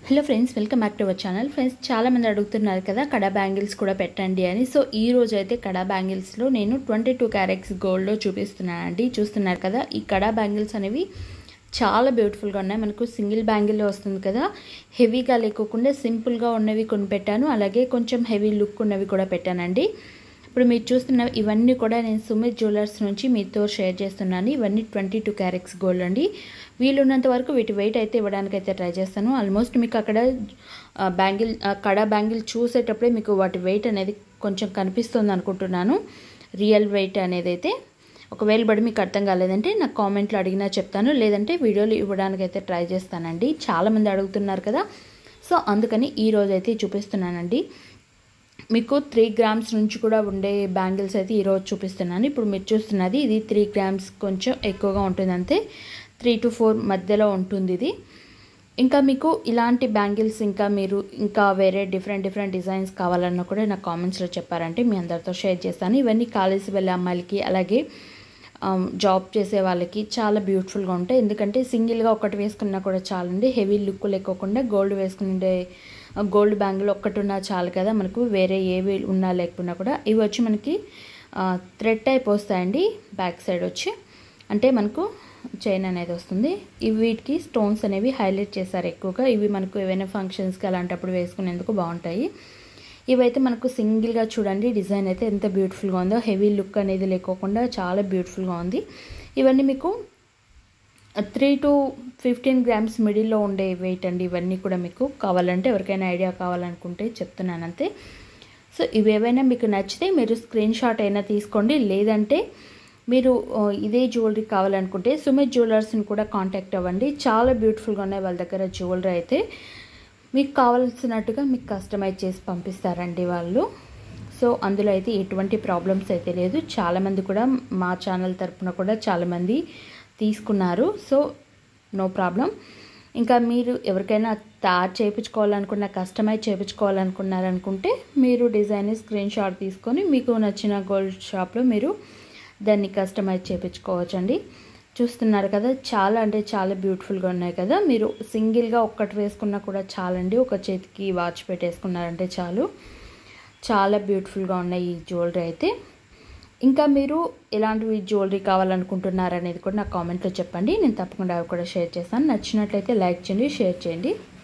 hello friends welcome back to our channel friends చాలామంది అడుగుతున్నారు కదా కడా బ్యాంగిల్స్ కూడా పెట్టండి అని సో ఈ రోజు అయితే కడా బ్యాంగిల్స్లో నేను ట్వంటీ టూ క్యారెట్స్ గోల్డ్లో చూపిస్తున్నానండి చూస్తున్నారు కదా ఈ కడా బ్యాంగిల్స్ అనేవి చాలా బ్యూటిఫుల్గా ఉన్నాయి మనకు సింగిల్ బ్యాంగిల్లో వస్తుంది కదా హెవీగా లేకోకుండా సింపుల్గా ఉన్నవి కొన్ని పెట్టాను అలాగే కొంచెం హెవీ లుక్ ఉన్నవి కూడా పెట్టానండి ఇప్పుడు మీరు చూస్తున్న ఇవన్నీ కూడా నేను సుమిత్ జ్యువెలర్స్ నుంచి మీతో షేర్ చేస్తున్నాను ఇవన్నీ ట్వంటీ టూ క్యారెట్స్ గోల్డ్ అండి వీలున్నంత వరకు వీటి వెయిట్ అయితే ఇవ్వడానికి అయితే ట్రై చేస్తాను ఆల్మోస్ట్ మీకు అక్కడ బ్యాంగిల్ కడ బ్యాంగిల్ చూసేటప్పుడే మీకు వాటి వెయిట్ అనేది కొంచెం కనిపిస్తుంది అనుకుంటున్నాను రియల్ వెయిట్ అనేది అయితే ఒకవేళ బడి మీకు అర్థం కాలేదంటే నాకు కామెంట్లో అడిగినా చెప్తాను లేదంటే వీడియోలు ఇవ్వడానికి అయితే ట్రై చేస్తానండి చాలామంది అడుగుతున్నారు కదా సో అందుకని ఈ రోజు అయితే చూపిస్తున్నానండి మీకు త్రీ గ్రామ్స్ నుంచి కూడా ఉండే బ్యాంగిల్స్ అయితే ఈరోజు చూపిస్తున్నాను ఇప్పుడు మీరు చూస్తున్నది ఇది త్రీ గ్రామ్స్ కొంచెం ఎక్కువగా ఉంటుంది అంతే త్రీ టు ఫోర్ మధ్యలో ఉంటుంది ఇది ఇంకా మీకు ఇలాంటి బ్యాంగిల్స్ ఇంకా మీరు ఇంకా వేరే డిఫరెంట్ డిఫరెంట్ డిజైన్స్ కావాలన్నా కూడా నాకు కామెంట్స్లో చెప్పారంటే మీ అందరితో షేర్ చేస్తాను ఇవన్నీ కాలేజీ వెళ్ళే అమ్మాయిలకి అలాగే జాబ్ చేసే వాళ్ళకి చాలా బ్యూటిఫుల్గా ఉంటాయి ఎందుకంటే సింగిల్గా ఒకటి వేసుకున్నా కూడా చాలండి హెవీ లుక్ లేకోకుండా గోల్డ్ వేసుకునే గోల్డ్ బ్యాంగిల్ ఒక్కటి ఉన్నా చాలు కదా మనకు వేరే ఏవి ఉన్నా లేకపోయినా కూడా ఇవి వచ్చి మనకి థ్రెడ్ టైప్ వస్తాయండి బ్యాక్ సైడ్ వచ్చి అంటే మనకు చైన్ అనేది వస్తుంది ఇవి వీటికి స్టోన్స్ అనేవి హైలైట్ చేశారు ఎక్కువగా ఇవి మనకు ఏవైనా ఫంక్షన్స్కి అలాంటప్పుడు వేసుకునేందుకు బాగుంటాయి ఇవైతే మనకు సింగిల్గా చూడండి డిజైన్ అయితే ఎంత బ్యూటిఫుల్గా ఉందో హెవీ లుక్ అనేది లేకోకుండా చాలా బ్యూటిఫుల్గా ఉంది ఇవన్నీ మీకు త్రీ టు ఫిఫ్టీన్ గ్రామ్స్ మిడిల్లో ఉండే వెయిట్ అండి ఇవన్నీ కూడా మీకు కావాలంటే ఎవరికైనా ఐడియా కావాలనుకుంటే చెప్తున్నాను అంతే సో ఇవేవైనా మీకు నచ్చితే మీరు స్క్రీన్ షాట్ అయినా తీసుకోండి లేదంటే మీరు ఇదే జ్యువెలరీ కావాలనుకుంటే సుమిత్ జ్యువెలర్స్ని కూడా కాంటాక్ట్ అవ్వండి చాలా బ్యూటిఫుల్గా ఉన్నాయి వాళ్ళ దగ్గర జ్యువెలరీ అయితే మీకు కావాల్సినట్టుగా మీకు కస్టమైజ్ చేసి పంపిస్తారండి వాళ్ళు సో అందులో అయితే ఎటువంటి ప్రాబ్లమ్స్ అయితే లేదు చాలామంది కూడా మా ఛానల్ తరఫున కూడా చాలామంది తీసుకున్నారు సో నో ప్రాబ్లం ఇంకా మీరు ఎవరికైనా తయారు చేయించుకోవాలనుకున్న కస్టమైజ్ చేయించుకోవాలనుకున్నారనుకుంటే మీరు డిజైన్ స్క్రీన్ షాట్ తీసుకొని మీకు నచ్చిన గోల్డ్ షాప్లో మీరు దాన్ని కస్టమైజ్ చేయించుకోవచ్చండి చూస్తున్నారు కదా చాలా అంటే చాలా బ్యూటిఫుల్గా ఉన్నాయి కదా మీరు సింగిల్గా ఒక్కటి వేసుకున్నా కూడా చాలండి ఒక చేతికి వాచ్ పెట్టేసుకున్నారంటే చాలు చాలా బ్యూటిఫుల్గా ఉన్నాయి ఈ జ్యువెలరీ అయితే ఇంకా మీరు ఎలాంటివి జ్యువెలరీ కావాలనుకుంటున్నారు అనేది కూడా నాకు కామెంట్లో చెప్పండి నేను తప్పకుండా అవి కూడా షేర్ చేస్తాను నచ్చినట్లయితే లైక్ చేయండి షేర్ చేయండి